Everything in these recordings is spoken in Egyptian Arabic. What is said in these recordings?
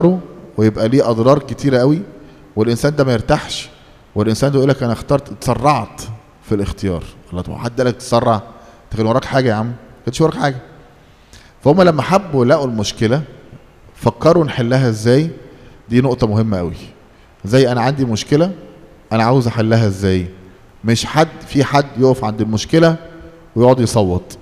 ويبقى ليه اضرار كتيره قوي والانسان ده ما يرتاحش والانسان ده يقول لك انا اخترت اتسرعت في الاختيار الله طب حد قال لك تسرع انت كان وراك حاجه يا عم ما كانش وراك حاجه فهم لما حبوا لقوا المشكله فكروا نحلها ازاي دي نقطه مهمه قوي زي انا عندي مشكله انا عاوز احلها ازاي مش حد في حد يقف عند المشكله ويقعد يصوت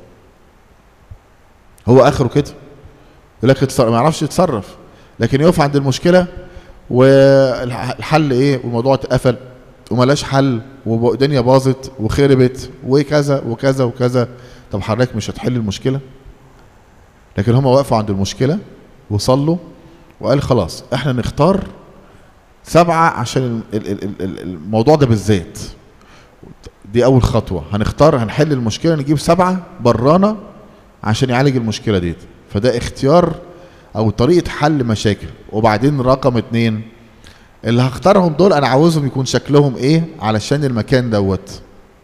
هو اخره كده يقول لك اتصرف ما يعرفش يتصرف لكن يقف عند المشكله والحل ايه والموضوع اتقفل وملاش حل والدنيا باظت وخربت وكذا وكذا وكذا طب حضرتك مش هتحل المشكله لكن هم وقفوا عند المشكله وصلوا وقال خلاص احنا نختار سبعه عشان الموضوع ده بالذات دي اول خطوه هنختار هنحل المشكله نجيب سبعه برانا عشان يعالج المشكله ديت فده اختيار او طريقه حل مشاكل وبعدين رقم اتنين اللي هختارهم دول انا عاوزهم يكون شكلهم ايه علشان المكان دوت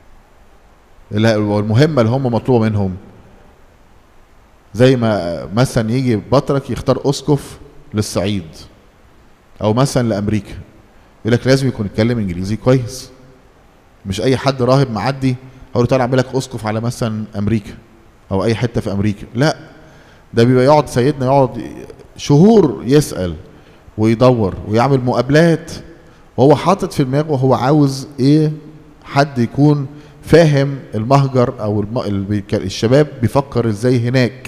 المهمه اللي هم مطلوبه منهم زي ما مثلا يجي بطرك يختار اسقف للصعيد او مثلا لامريكا يقول لك لازم يكون يتكلم انجليزي كويس مش اي حد راهب معدي هقول له تعالى اعمل لك اسقف على مثلا امريكا او اي حته في امريكا لا ده بيبقى يقعد سيدنا يقعد شهور يسال ويدور ويعمل مقابلات وهو حاطط في دماغه هو عاوز ايه حد يكون فاهم المهجر او الم... الشباب بيفكر ازاي هناك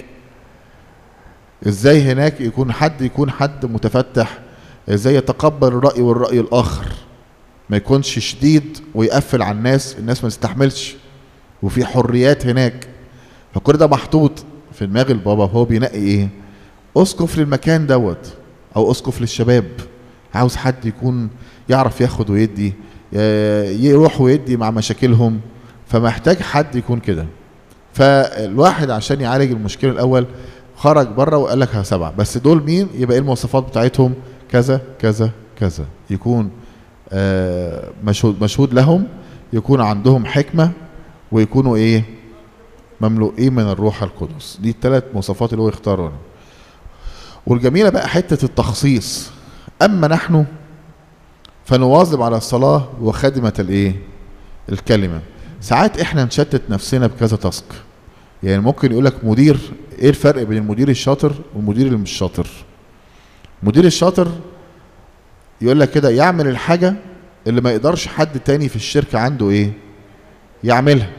ازاي هناك يكون حد يكون حد متفتح ازاي يتقبل الرأي والرأي الآخر ما يكونش شديد ويقفل على الناس الناس ما تستحملش وفي حريات هناك فكل ده محطوط في دماغ البابا وهو بينقي ايه اسقف للمكان دوت او اسقف للشباب عاوز حد يكون يعرف ياخد ويدي يروح ويدي مع مشاكلهم فمحتاج حد يكون كده فالواحد عشان يعالج المشكله الاول خرج بره وقال لك سبعه بس دول مين يبقى ايه المواصفات بتاعتهم كذا كذا كذا يكون آه مشهود مشهود لهم يكون عندهم حكمه ويكونوا ايه مملوئين من الروح القدس دي الثلاث مواصفات اللي هو يختارها والجميله بقى حته التخصيص اما نحن فنواظب على الصلاه وخدمه الايه الكلمه ساعات احنا نشتت نفسنا بكذا تاسك يعني ممكن يقول لك مدير ايه الفرق بين المدير الشاطر والمدير اللي مش شاطر المدير الشاطر يقول لك كده يعمل الحاجه اللي ما يقدرش حد تاني في الشركه عنده ايه يعملها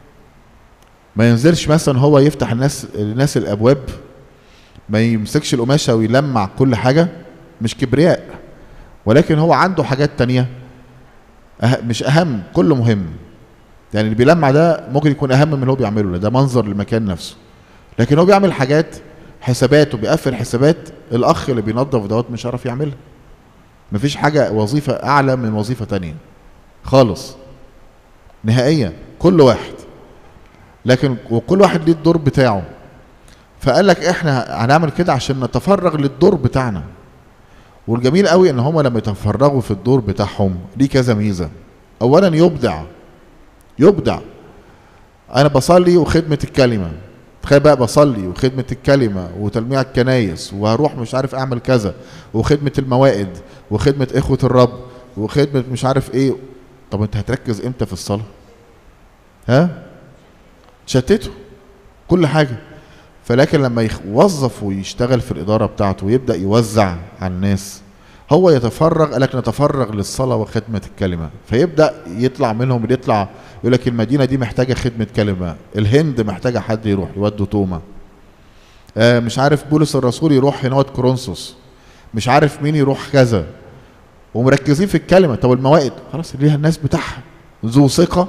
ما ينزلش مثلا هو يفتح الناس الناس الابواب ما يمسكش القماشه ويلمع كل حاجه مش كبرياء ولكن هو عنده حاجات تانية أه مش اهم كله مهم يعني اللي بيلمع ده ممكن يكون اهم من اللي هو بيعمله ده منظر للمكان نفسه لكن هو بيعمل حاجات حسابات وبيقفل حسابات الاخ اللي بينظف دوت مش عارف يعملها مفيش حاجه وظيفه اعلى من وظيفه تانية خالص نهائيا كل واحد لكن وكل واحد ليه الدور بتاعه فقال لك احنا هنعمل كده عشان نتفرغ للدور بتاعنا والجميل قوي ان هم لما يتفرغوا في الدور بتاعهم ليه كذا ميزه اولا يبدع يبدع انا بصلي وخدمه الكلمه تخيل بقى بصلي وخدمة الكلمة وتلميع الكنايس وهروح مش عارف اعمل كذا وخدمة الموائد وخدمة اخوة الرب وخدمة مش عارف ايه طب انت هتركز امتى في الصلاة ها تشتته كل حاجة فلكن لما يوظف ويشتغل في الإدارة بتاعته ويبدأ يوزع على الناس هو يتفرغ قال لك نتفرغ للصلاة وخدمة الكلمة فيبدأ يطلع منهم اللي يطلع يقول لك المدينة دي محتاجة خدمة كلمة الهند محتاجة حد يروح يودوا توما آه مش عارف بولس الرسول يروح هنا كورنثوس مش عارف مين يروح كذا ومركزين في الكلمة طب الموائد خلاص ليها الناس بتاعها ذو ثقة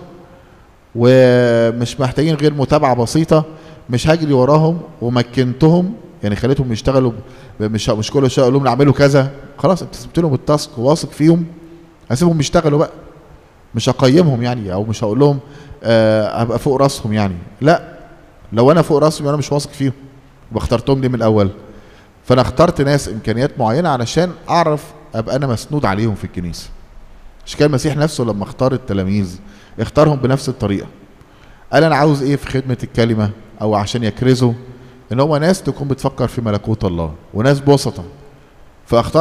ومش محتاجين غير متابعة بسيطة مش هجري وراهم ومكنتهم يعني خليتهم يشتغلوا مش مش كل شويه اقول لهم نعملوا كذا خلاص انت سبت لهم التاسك واثق فيهم هسيبهم يشتغلوا بقى مش هقيمهم يعني او مش هقول لهم آه هبقى فوق راسهم يعني لا لو انا فوق راسهم انا مش واثق فيهم واخترتهم ليه من الاول فانا اخترت ناس امكانيات معينه علشان اعرف ابقى انا مسنود عليهم في الكنيسه مش كان المسيح نفسه لما اختار التلاميذ اختارهم بنفس الطريقه قال انا عاوز ايه في خدمه الكلمه او عشان يكرزوا ان هو ناس تكون بتفكر في ملكوت الله وناس بسطة فاختار